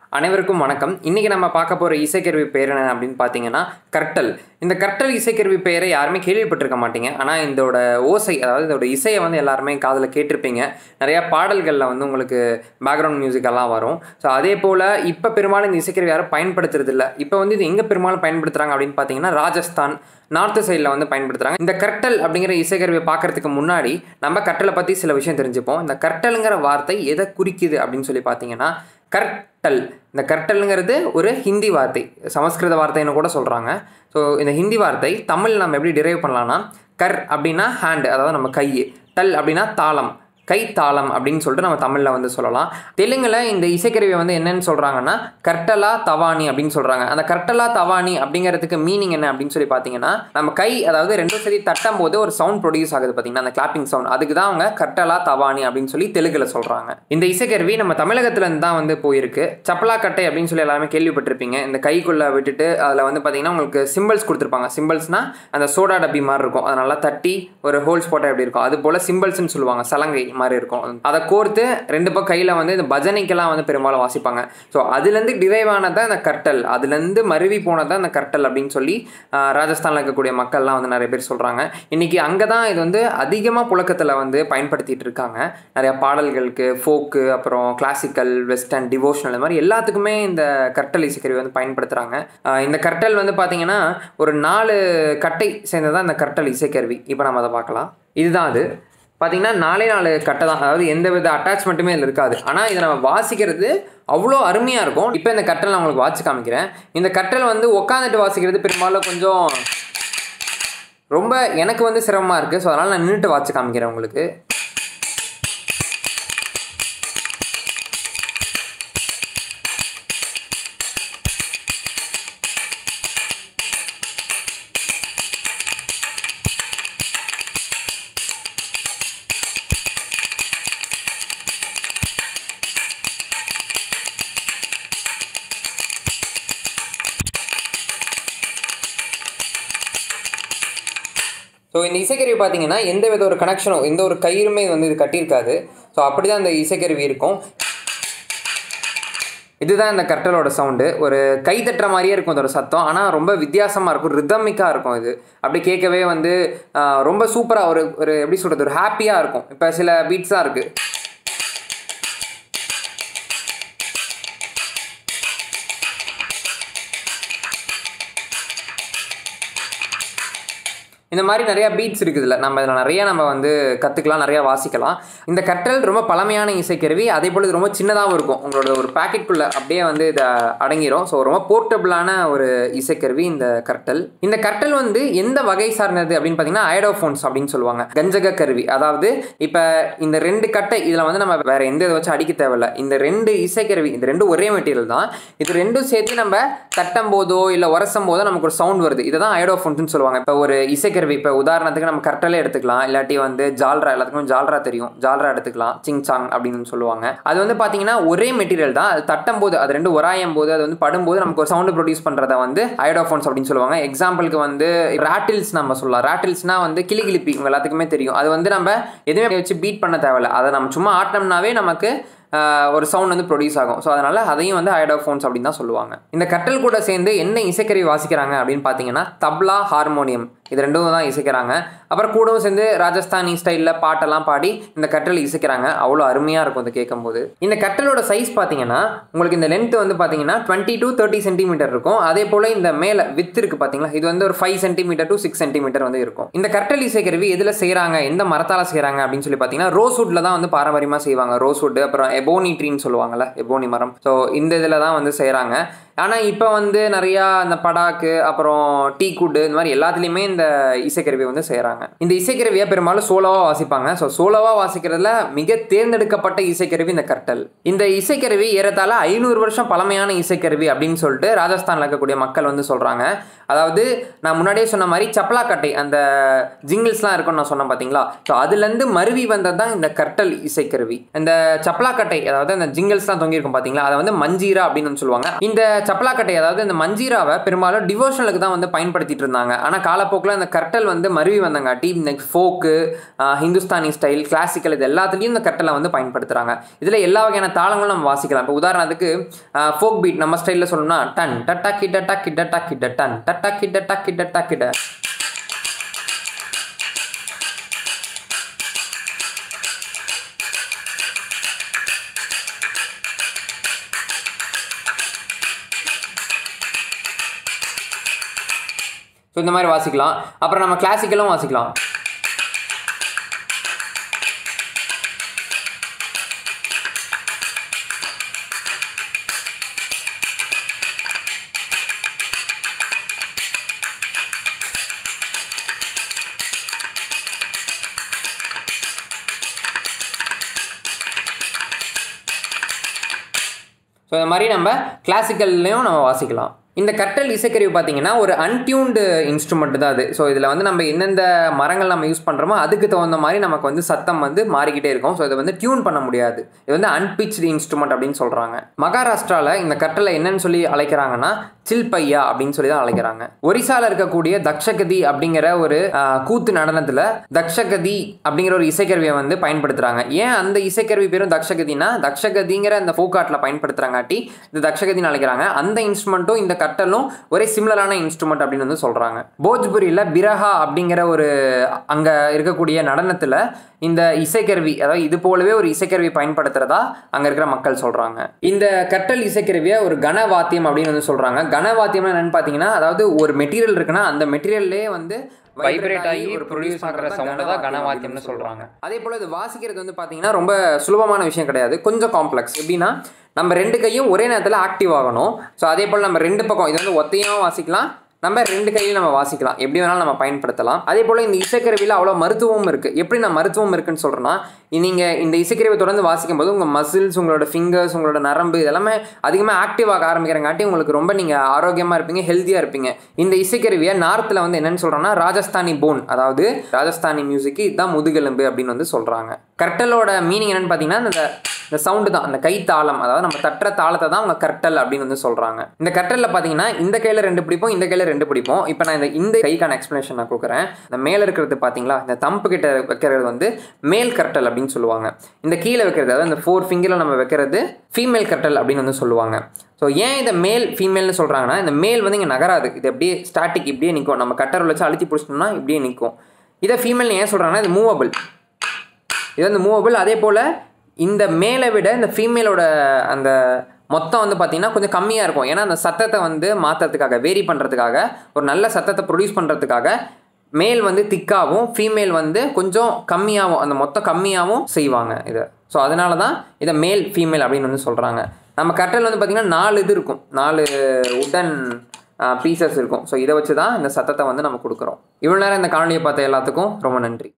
அனைவருக்கும் வணக்கம் இன்றைக்கி நம்ம பார்க்க போகிற இசைக்கருவி பேர் என்ன அப்படின்னு பார்த்தீங்கன்னா கர்ட்டல் இந்த கர்ட்டல் இசைக்கருவி பெயரை யாருமே கேள்விப்பட்டிருக்க மாட்டீங்க ஆனால் இதோட ஓசை அதாவது இதோட இசையை வந்து எல்லாருமே காதில் கேட்டிருப்பீங்க நிறையா பாடல்களில் வந்து உங்களுக்கு பேக்ரவுண்ட் மியூசிக் எல்லாம் வரும் ஸோ அதே போல் இப்போ பெரும்பாலும் இந்த இசைக்கருவி யாரும் பயன்படுத்துறது இல்லை இப்போ வந்து இது எங்கே பெரும்பாலும் பயன்படுத்துகிறாங்க அப்படின்னு பார்த்தீங்கன்னா ராஜஸ்தான் நார்த்து சைடில் வந்து பயன்படுத்துகிறாங்க இந்த கர்ட்டல் அப்படிங்கிற இசைக்கருவியை பார்க்கறதுக்கு முன்னாடி நம்ம கர்ட்டலை பற்றி சில விஷயம் தெரிஞ்சுப்போம் இந்த கர்ட்டலுங்கிற வார்த்தை எதை குறிக்குது அப்படின்னு சொல்லி பார்த்தீங்கன்னா கர்ட்டல் இந்த கர்ட்டலுங்கிறது ஒரு ஹிந்தி வார்த்தை சமஸ்கிருத வார்த்தைன்னு கூட சொல்கிறாங்க ஸோ இந்த ஹிந்தி வார்த்தை தமிழ் நம்ம எப்படி டிரைவ் பண்ணலாம்னா கர் அப்படின்னா ஹேண்ட் அதாவது நம்ம கை டல் அப்படின்னா தாளம் கை தாளம் அப்படின்னு சொல்லிட்டு நம்ம தமிழில் வந்து சொல்லலாம் தெலுங்கில் இந்த இசைக்கருவியை வந்து என்னன்னு சொல்கிறாங்கன்னா கர்ட்டலா தவானி அப்படின்னு சொல்கிறாங்க அந்த கர்ட்டலா தவானி அப்படிங்கிறதுக்கு மீனிங் என்ன அப்படின்னு சொல்லி பார்த்தீங்கன்னா நம்ம கை அதாவது ரெண்டும் சரி தட்டும் போது ஒரு சவுண்ட் ப்ரொடியூஸ் ஆகுது பார்த்தீங்கன்னா அந்த கிளாப்பிங் சவுண்ட் அதுக்கு தான் அவங்க கர்ட்டலா தவானி அப்படின்னு சொல்லி தெலுங்கில் சொல்கிறாங்க இந்த இசைக்கருவி நம்ம தமிழகத்துலேருந்து தான் வந்து போயிருக்கு சப்பலா கட்டை அப்படின்னு சொல்லி எல்லாருமே கேள்விப்பட்டிருப்பீங்க இந்த கைக்குள்ளே விட்டுட்டு அதில் வந்து பார்த்தீங்கன்னா உங்களுக்கு சிம்பிள்ஸ் கொடுத்துருப்பாங்க சிம்பிள்ஸ்னால் அந்த சோடா டப்பி மாதிரி இருக்கும் அதை நல்லா தட்டி ஒரு ஹோல்ஸ் போட்டால் எப்படி இருக்கும் அது போல் சிம்பிள்ஸ்னு சொல்லுவாங்க சலங்கை மாதிரி இருக்கும் அதை கோர்த்து ரெண்டு பக்கம் கையில் வந்து இந்த பஜனைக்கெல்லாம் வந்து பெரும்பாலும் வாசிப்பாங்க ஸோ அதுலேருந்து டிரைவ் ஆனது தான் இந்த கர்ட்டல் அதுலேருந்து மருவி போனது தான் இந்த கர்ட்டல் அப்படின்னு சொல்லி ஆஹ், ராஜஸ்தானில் இருக்கக்கூடிய மக்கள்லாம் வந்து நிறைய பேர் சொல்கிறாங்க இன்றைக்கி அங்கே தான் இது வந்து அதிகமாக புழக்கத்தில் வந்து பயன்படுத்திட்டு இருக்காங்க நிறைய பாடல்களுக்கு ஃபோக்கு அப்புறம் கிளாசிக்கல் வெஸ்டர்ன் டிவோஷனல் இந்த மாதிரி எல்லாத்துக்குமே இந்த கர்ட்டல் இசைக்கருவி வந்து பயன்படுத்துகிறாங்க ஆஹ், இந்த கர்ட்டல் வந்து பார்த்தீங்கன்னா ஒரு நாலு கட்டை சேர்ந்ததான் இந்த கர்ட்டல் இசைக்கருவி இப்போ நம்ம அதை பார்க்கலாம் இதுதான் அது பார்த்தீங்கன்னா நாலே நாலு கட்டை தான் அதாவது எந்த வித அட்டாச்மெண்ட்டுமே இதில் இருக்காது ஆனால் இதை நம்ம வாசிக்கிறது அவ்வளோ அருமையாக இருக்கும் இப்போ இந்த கட்டல் நான் உங்களுக்கு வாசி காமிக்கிறேன் இந்த கட்டல் வந்து உட்காந்துட்டு வாசிக்கிறது பெரும்பாலும் கொஞ்சம் ரொம்ப எனக்கு வந்து சிரமமாக இருக்குது ஸோ அதனால் நான் நின்றுட்டு வாசி காமிக்கிறேன் உங்களுக்கு ஸோ இந்த இசைக்கருவி பார்த்தீங்கன்னா எந்த வித ஒரு கனெக்ஷனும் எந்த ஒரு கயிறுமே வந்து இது கட்டியிருக்காது ஸோ அப்படி தான் இந்த இசைக்கருவி இருக்கும் இதுதான் இந்த கர்ட்டலோட சவுண்டு ஒரு கை தட்டுற மாதிரியே இருக்கும் அதோட சத்தம் ஆனால் ரொம்ப வித்தியாசமாக இருக்கும் ரிதமிக்காக இருக்கும் இது அப்படி கேட்கவே வந்து ஆஹ், ரொம்ப சூப்பராக ஒரு ஒரு எப்படி சொல்கிறது ஒரு ஹாப்பியாக இருக்கும் இப்போ சில பீட்ஸாக இருக்குது இந்த மாதிரி நிறையா பீட்ஸ் இருக்குதுல்ல நம்ம இதில் நிறைய நம்ம வந்து கற்றுக்கலாம் நிறையா வாசிக்கலாம் இந்த கற்றல் ரொம்ப பழமையான இசைக்கருவி அதே போல் இது ரொம்ப சின்னதாகவும் இருக்கும் உங்களோட ஒரு பாக்கெட்டுக்குள்ளே அப்படியே வந்து இதை அடங்கிரும் ஸோ ரொம்ப போர்ட்டபிளான ஒரு இசைக்கருவி இந்த கர்ட்டல் இந்த கர்ட்டல் வந்து எந்த வகை சார்ந்தது அப்படின்னு பார்த்தீங்கன்னா ஐடோஃபோன்ஸ் அப்படின்னு சொல்லுவாங்க கஞ்சக கருவி அதாவது இப்போ இந்த ரெண்டு கட்டை இதில் வந்து நம்ம வேற எந்த இதை வச்சு அடிக்க தேவையில்ல இந்த ரெண்டு இசைக்கருவி இந்த ரெண்டும் ஒரே மெட்டீரியல் தான் இது ரெண்டும் சேர்த்து நம்ம தட்டும் போதோ இல்லை உரசும் போதோ நமக்கு ஒரு சவுண்ட் வருது இதை தான் ஐடோஃபோன்ஸ்னு சொல்லுவாங்க இப்போ ஒரு இசைக்கருவி இப்போ உதாரணத்துக்கு நம்ம கர்ட்டலே எடுத்துக்கலாம் இல்லாட்டி வந்து ஜால்ரா எல்லாத்துக்கும் ஜால்ரா தெரியும் ஜால்ரா எடுத்துக்கலாம் சிங் சாங் அப்படின்னு சொல்லுவாங்க அது வந்து பார்த்தீங்கன்னா ஒரே மெட்டீரியல் தான் அது தட்டும் போது அது ரெண்டு உராயும் போது அது வந்து படும்போது நமக்கு ஒரு சவுண்டு ப்ரொடியூஸ் பண்ணுறத வந்து ஐடோஃபோன்ஸ் அப்படின்னு சொல்லுவாங்க எக்ஸாம்பிளுக்கு வந்து ராட்டில்ஸ் நம்ம சொல்லலாம் ராட்டில்ஸ்னா வந்து கிளி கிளிப்பி உங்க எல்லாத்துக்குமே தெரியும் அது வந்து நம்ம எதுவுமே வச்சு பீட் பண்ண தேவையில்ல அதை நம்ம சும்மா ஆட்டினோம்னாவே நமக்கு ஆஹ், ஒரு சவுண்ட் வந்து ப்ரொடியூஸ் ஆகும் ஸோ அதனால் அதையும் வந்து ஐடோஃபோன்ஸ் அப்படின்னு தான் சொல்லுவாங்க இந்த கட்டல் கூட சேர்ந்து என்ன இசைக்கருவி வாசிக்கிறாங்க அப்படின்னு பார்த்தீங்கன்னா தப்லா ஹார்மோனியம் இது ரெண்டும் தான் இசைக்கிறாங்க அப்புறம் கூடவும் சேர்ந்து ராஜஸ்தானி ஸ்டைலில் பாட்டெல்லாம் பாடி இந்த கட்டல் இசைக்கிறாங்க அவ்வளோ அருமையாக இருக்கும் அதை கேட்கும்போது இந்த கட்டலோட சைஸ் பார்த்தீங்கன்னா உங்களுக்கு இந்த லென்த் வந்து பார்த்தீங்கன்னா டுவெண்ட்டி டு தேர்ட்டி சென்டிமீட்டர் இருக்கும் அதே போல் இந்த மேலே வித் இருக்கு பார்த்தீங்களா இது வந்து ஒரு five centimetre to six centimetre வந்து இருக்கும் இந்த கட்டல் இசைக்கருவி எதில் செய்கிறாங்க எந்த மரத்தால் செய்கிறாங்க அப்படின்னு சொல்லி பார்த்தீங்கன்னா ரோஸ்வுட்டில் தான் வந்து பாரம்பரியமாக செய்வாங்க ரோஸ்வுட் அப்புறம் எபோனி ட்ரீன்னு சொல்லுவாங்கல்ல எபோனி மரம் ஸோ இந்த இதில் தான் வந்து செய்கிறாங்க ஆனால் இப்போ வந்து நிறையா இந்த படாக்கு அப்புறம் டீ குட்டு இந்த மாதிரி எல்லாத்துலேயுமே இந்த இசைக்கருவி வந்து செய்கிறாங்க இந்த இசைக்கருவியை பெரும்பாலும் சோலோவாக வாசிப்பாங்க ஸோ சோலோவாக வாசிக்கிறதுல மிக தேர்ந்தெடுக்கப்பட்ட இசைக்கருவி இந்த கர்ட்டல் இந்த இசைக்கருவி ஏறத்தாழ ஐநூறு வருஷம் பழமையான இசைக்கருவி அப்படின்னு சொல்லிட்டு ராஜஸ்தானில் இருக்கக்கூடிய மக்கள் வந்து சொல்கிறாங்க அதாவது நான் முன்னாடியே சொன்ன மாதிரி சப்பலாக்கட்டை அந்த ஜிங்கிள்ஸ்லாம் இருக்கும்னு நான் சொன்னேன் பார்த்தீங்களா ஸோ அதுலேருந்து மருவி வந்தது தான் இந்த கர்ட்டல் இசைக்கருவி இந்த சப்பலாக்கட்டை அதாவது அந்த ஜிங்கிள்ஸ்லாம் தொங்கியிருக்கும் பார்த்தீங்களா அதை வந்து மஞ்சீரா அப்படின்னு சொல்லுவாங்க இந்த சப்பலாக்கட்டை அதாவது இந்த மஞ்சீராவை பெரும்பாலும் டிவோஷனலுக்கு தான் வந்து பயன்படுத்திட்டு இருந்தாங்க ஆனால் காலப்போக்கில் இந்த கர்டல் வந்து மருவி வந்தங்காட்டி இந்த ஃபோக்கு ஹிந்துஸ்தானி ஸ்டைல் கிளாசிக்கல் இது எல்லாத்துலேயும் இந்த கர்டலை வந்து பயன்படுத்துகிறாங்க இதில் எல்லா வகையான தாளங்களும் நம்ம வாசிக்கலாம் இப்போ உதாரணத்துக்கு ஃபோக் பீட் நம்ம ஸ்டைலில் சொல்லணும்னா டன் டட்டா கிட்ட டா கிட்ட டா கிட்ட டன் டட்டா கிட்ட டா கிட்ட டா கிட்ட ஸோ இந்த மாதிரி வாசிக்கலாம் அப்புறம் நம்ம கிளாசிக்கலும் வாசிக்கலாம் ஸோ இந்த மாதிரி நம்ம கிளாசிக்கல்லையும் நம்ம வாசிக்கலாம் இந்த கட்டல் இசைக்கருவி பார்த்தீங்கன்னா ஒரு அன்டியூன்டு இன்ஸ்ட்ருமெண்ட் தான் அது ஸோ இதில் வந்து நம்ம எந்தெந்த மரங்கள் நம்ம யூஸ் பண்ணுறோமோ அதுக்கு தகுந்த மாதிரி நமக்கு வந்து சத்தம் வந்து மாறிக்கிட்டே இருக்கும் ஸோ இதை வந்து டியூன் பண்ண முடியாது இது வந்து அன்பிச்டு இன்ஸ்ட்ருமெண்ட் அப்படின்னு சொல்கிறாங்க மகாராஷ்டிராவில் இந்த கட்டளை என்னன்னு சொல்லி அழைக்கிறாங்கன்னா சில்பையா அப்படின்னு சொல்லி தான் அழைக்கிறாங்க ஒரிசால இருக்கக்கூடிய தக்ஷகதி அப்படிங்கிற ஒரு ஆஹ், கூத்து நடனத்தில் தக்ஷகதி அப்படிங்கிற ஒரு இசைக்கருவியை வந்து பயன்படுத்துகிறாங்க ஏன் அந்த இசைக்கருவி பேரும் தக்ஷகதினா தக்ஷகதிங்கிற அந்த ஃபோக்காட்டில் பயன்படுத்துகிறாங்காட்டி இந்த தக்ஷகதின்னு அழைக்கிறாங்க அந்த இன்ஸ்ட்ருமெண்ட்டும் இந்த கட்டலும் ஒரே சிமிலரான இன்ஸ்ட்ருமெண்ட் அப்படின்னு வந்து சொல்கிறாங்க போஜ்புரியில் பிரஹா அப்படிங்கிற ஒரு அங்கே இருக்கக்கூடிய நடனத்தில் இந்த இசைக்கருவி அதாவது இது போலவே ஒரு இசைக்கருவி பயன்படுத்துறதா அங்கே இருக்கிற மக்கள் சொல்கிறாங்க இந்த கட்டல் இசைக்கருவியை ஒரு கனவாத்தியம் அப்படின்னு வந்து சொல்கிறாங்க கனவாத்தியம்னா என்னன்னு பார்த்தீங்கன்னா அதாவது ஒரு மெட்டீரியல் இருக்குன்னா அந்த மெட்டீரியல்லே வந்து வைப்ரேட் ஆகி ஒரு ப்ரொடியூஸ் பண்ணுற சவுண்டை தான் கனவாத்தியம்னு சொல்கிறாங்க அதே போல் இது வாசிக்கிறது வந்து பார்த்தீங்கன்னா ரொம்ப சுலபமான விஷயம் கிடையாது கொஞ்சம் காம்ப்ளெக்ஸ் எப்படின்னா நம்ம ரெண்டு கையும் ஒரே நேரத்தில் ஆக்டிவ் ஆகணும் ஸோ அதே போல் நம்ம ரெண்டு பக்கம் இது வந்து ஒத்தையாகவும் வாசிக்கலாம் நம்ம ரெண்டு கையிலும் நம்ம வாசிக்கலாம் எப்படி வேணாலும் நம்ம பயன்படுத்தலாம் அதே போல் இந்த இசைக்கருவியில் அவ்வளோ மருத்துவம் இருக்குது எப்படி நான் மருத்துவம் இருக்குன்னு சொல்கிறேன்னா நீங்கள் இந்த இசைக்கருவியை தொடர்ந்து வாசிக்கும் போது உங்கள் மசில்ஸ் உங்களோட ஃபிங்கர்ஸ் உங்களோட நரம்பு இதெல்லாமே அதிகமாக ஆக்டிவ் ஆக ஆரம்பிக்கிறங்காட்டி உங்களுக்கு ரொம்ப நீங்கள் ஆரோக்கியமாக இருப்பீங்க ஹெல்த்தியாக இருப்பீங்க இந்த இசைக்கருவியை நார்த்தில் வந்து என்னன்னு சொல்கிறோன்னா ராஜஸ்தானி போன் அதாவது ராஜஸ்தானி மியூசிக்கு இதுதான் முதுகெலும்பு அப்படின்னு வந்து சொல்கிறாங்க கர்ட்டலோட மீனிங் என்னன்னு பார்த்தீங்கன்னா இந்த இந்த சவுண்டு தான் அந்த கை தாளம் அதாவது நம்ம தட்டுற தாளத்தை தான் அவங்க கர்ட்டல் அப்படின்னு வந்து சொல்கிறாங்க இந்த கர்ட்டலில் பார்த்தீங்கன்னா இந்த கையில் ரெண்டு பிடிப்போம் இந்த கையில் ரெண்டு பிடிப்போம் இப்போ நான் இந்த இந்த கைக்கான எக்ஸ்ப்ளனேஷன் நான் கொடுக்குறேன் இந்த மேலே இருக்கிறது பார்த்தீங்களா இந்த தம்பு கிட்ட வைக்கிறது வந்து மேல் கர்ட்டல் அப்படின்னு சொல்லுவாங்க இந்த கீழே வைக்கிறது அதாவது இந்த ஃபோர் ஃபிங்கரில் நம்ம வைக்கிறது ஃபீமேல் கர்ட்டல் அப்படின்னு வந்து சொல்லுவாங்க ஸோ ஏன் இதை மேல் ஃபீமேல்னு சொல்கிறாங்கன்னா இந்த மேல் வந்து இங்கே நகராது இது அப்படியே ஸ்டாட்டிக் இப்படியே நிற்கும் நம்ம கட்டர் வச்சு அழுத்தி பிடிச்சிட்டோம்னா இப்படியே நிற்கும் இதை ஃபீமேல் ஏன் சொல்கிறாங்கன்னா இது மூவபிள் இது வந்து மூவபிள் அதே போல் இந்த மேலை விட இந்த ஃபீமேலோட அந்த மொத்தம் வந்து பார்த்திங்கன்னா கொஞ்சம் கம்மியாக இருக்கும் ஏன்னா அந்த சத்தத்தை வந்து மாற்றுறதுக்காக வேரி பண்ணுறதுக்காக ஒரு நல்ல சத்தத்தை ப்ரொடியூஸ் பண்ணுறதுக்காக மேல் வந்து திக்காகவும் ஃபீமேல் வந்து கொஞ்சம் கம்மியாகவும் அந்த மொத்தம் கம்மியாகவும் செய்வாங்க இதை ஸோ அதனால தான் இதை மேல் ஃபீமேல் அப்படின்னு வந்து சொல்கிறாங்க நம்ம கட்டல் வந்து பார்த்திங்கன்னா நாலு இது இருக்கும் நாலு உடன் பீசஸ் இருக்கும் ஸோ இதை வச்சு தான் இந்த சத்தத்தை வந்து நம்ம கொடுக்குறோம் இவ்வளோ நேரம் இந்த காணொலியை பார்த்த எல்லாத்துக்கும் ரொம்ப நன்றி